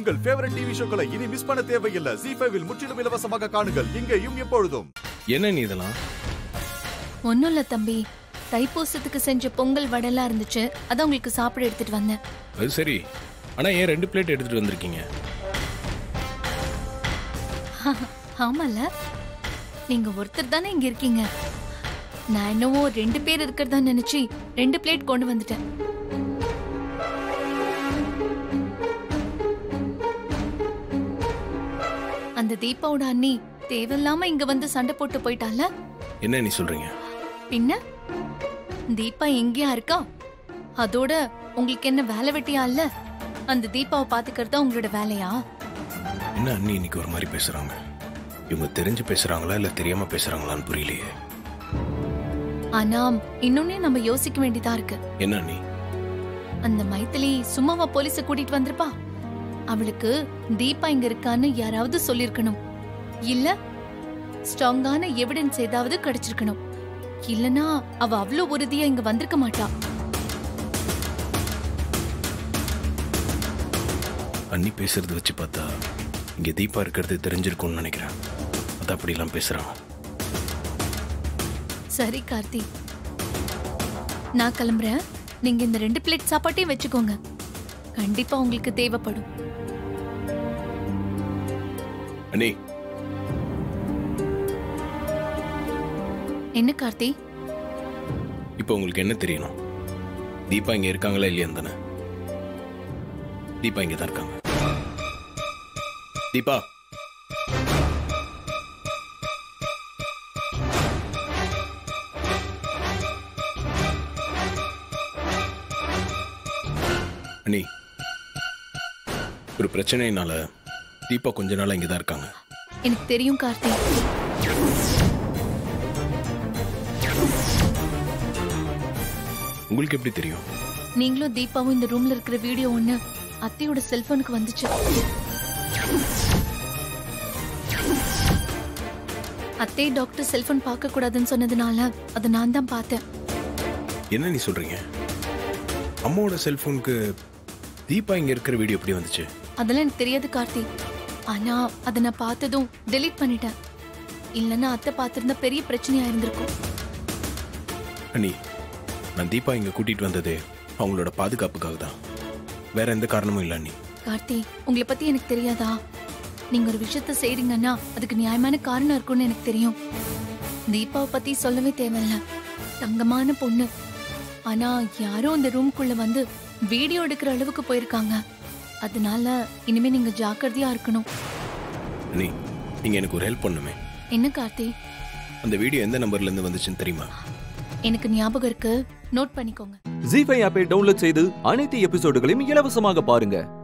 உங்கள் favourite TV ஷோக்களை இனி miss பண்ண தேவையில்லை ஜி ஃபைவில் முற்றிலும் இலவசமாக காணுங்கள் இங்கேயும் எப்பொழுதும் என்ன நீ இதெல்லாம் ஒன்னும் இல்ல தம்பி தைப்பூசத்துக்கு செஞ்ச பொங்கல் வடைலாம் இருந்துச்சு அதான் உங்களுக்கு சாப்பிட எடுத்துட்டு வந்தேன் அது சரி ஆனா ஏன் ரெண்டு பிளேட் எடுத்துட்டு வந்திருக்கீங்க ஆமால நீங்க ஒருத்தர் தானே இங்க இருக்கீங்க நான் என்னவோ ரெண்டு பேர் இருக்கிறதா நினைச்சு ரெண்டு பிளேட் கொண்டு வந்துட்டேன் அந்த தீபாவோட அண்ணி தேவையில்லாம இங்க வந்து சண்டை போட்டு போயிட்டால என்ன நீ சொல்றீங்க பின்ன தீபா எங்கேயா இருக்கா அதோட உங்களுக்கு என்ன வேலை வெட்டியா இல்ல அந்த தீபாவை பாத்துக்கிறது உங்களோட வேலையா என்ன அண்ணி இன்னைக்கு ஒரு மாதிரி பேசுறாங்க இவங்க தெரிஞ்சு பேசுறாங்களா இல்ல தெரியாம பேசுறாங்களான்னு புரியலையே ஆனா இன்னொன்னே நம்ம யோசிக்க வேண்டியதா இருக்கு என்ன அண்ணி அந்த மைத்திலி சும்மாவா போலீஸ கூட்டிட்டு வந்திருப்பா அவளுக்கு தீபா இங்க இருக்கான்னு யாராவது சொல்லிருக்கணும் இல்ல ஸ்ட்ராங்கான எவிடன்ஸ் ஏதாவது கிடைச்சிருக்கணும் இல்லனா அவ அவ்வளவு உறுதியா இங்க வந்திருக்க மாட்டா அண்ணி பேசுறது வச்சு பார்த்தா இங்க தீபா இருக்கிறது தெரிஞ்சிருக்கும்னு நினைக்கிறேன் அது அப்படிலாம் பேசுறாங்க சரி கார்த்தி நான் கிளம்புறேன் நீங்க இந்த ரெண்டு பிளேட் சாப்பாட்டையும் வச்சுக்கோங்க கண்டிப்பா உங்களுக்கு தேவைப்படும் அண்ணி என்ன கார்த்தி இப்போ உங்களுக்கு என்ன தெரியணும் தீபா இங்க இருக்காங்களா இல்லையா தானே தீபா இங்க தான் இருக்காங்க தீபா அண்ணி ஒரு பிரச்சனையினால தீபா கொஞ்ச நாளா இங்க தான் இருக்காங்க எனக்கு தெரியும் கார்த்தி உங்களுக்கு எப்படி தெரியும் நீங்களும் தீபாவும் இந்த ரூம்ல இருக்கிற வீடியோ ஒண்ணு அத்தையோட செல்போனுக்கு வந்துச்சு அத்தை டாக்டர் செல்போன் பார்க்க கூடாதுன்னு சொன்னதுனால அதை நான் தான் பார்த்தேன் என்ன நீ சொல்றீங்க அம்மாவோட செல்போனுக்கு தீபா இங்க இருக்கிற வீடியோ எப்படி வந்துச்சு அதெல்லாம் எனக்கு தெரியாது கார்த்தி ஆனா அதை நான் பார்த்ததும் டெலீட் பண்ணிட்டேன் இல்லைன்னா அத்தை பார்த்திருந்தா பெரிய பிரச்சனையா இருந்திருக்கும் அண்ணி நான் தீபா இங்க கூட்டிட்டு வந்தது அவங்களோட பாதுகாப்புக்காக தான் வேற எந்த காரணமும் இல்லை அண்ணி கார்த்தி உங்களை பத்தி எனக்கு தெரியாதா நீங்க ஒரு விஷயத்த செய்றீங்கன்னா அதுக்கு நியாயமான காரணம் இருக்கும்னு எனக்கு தெரியும் தீபாவை பத்தி சொல்லவே தேவையில்ல தங்கமான பொண்ணு ஆனா யாரோ அந்த ரூம்குள்ள வந்து வீடியோ எடுக்கிற அளவுக்கு போயிருக்காங்க அதனால இனிமே நீங்க ஜாக்கிரதையா இருக்கணும் அண்ணி நீங்க எனக்கு ஒரு ஹெல்ப் பண்ணுமே என்ன கார்த்தி அந்த வீடியோ எந்த நம்பர்ல இருந்து வந்துச்சுன்னு தெரியுமா எனக்கு ஞாபகம் இருக்கு நோட் பண்ணிக்கோங்க ஜி ஃபைவ் ஆப்பை டவுன்லோட் செய்து அனைத்து எபிசோடுகளையும் இலவசமாக பாருங்க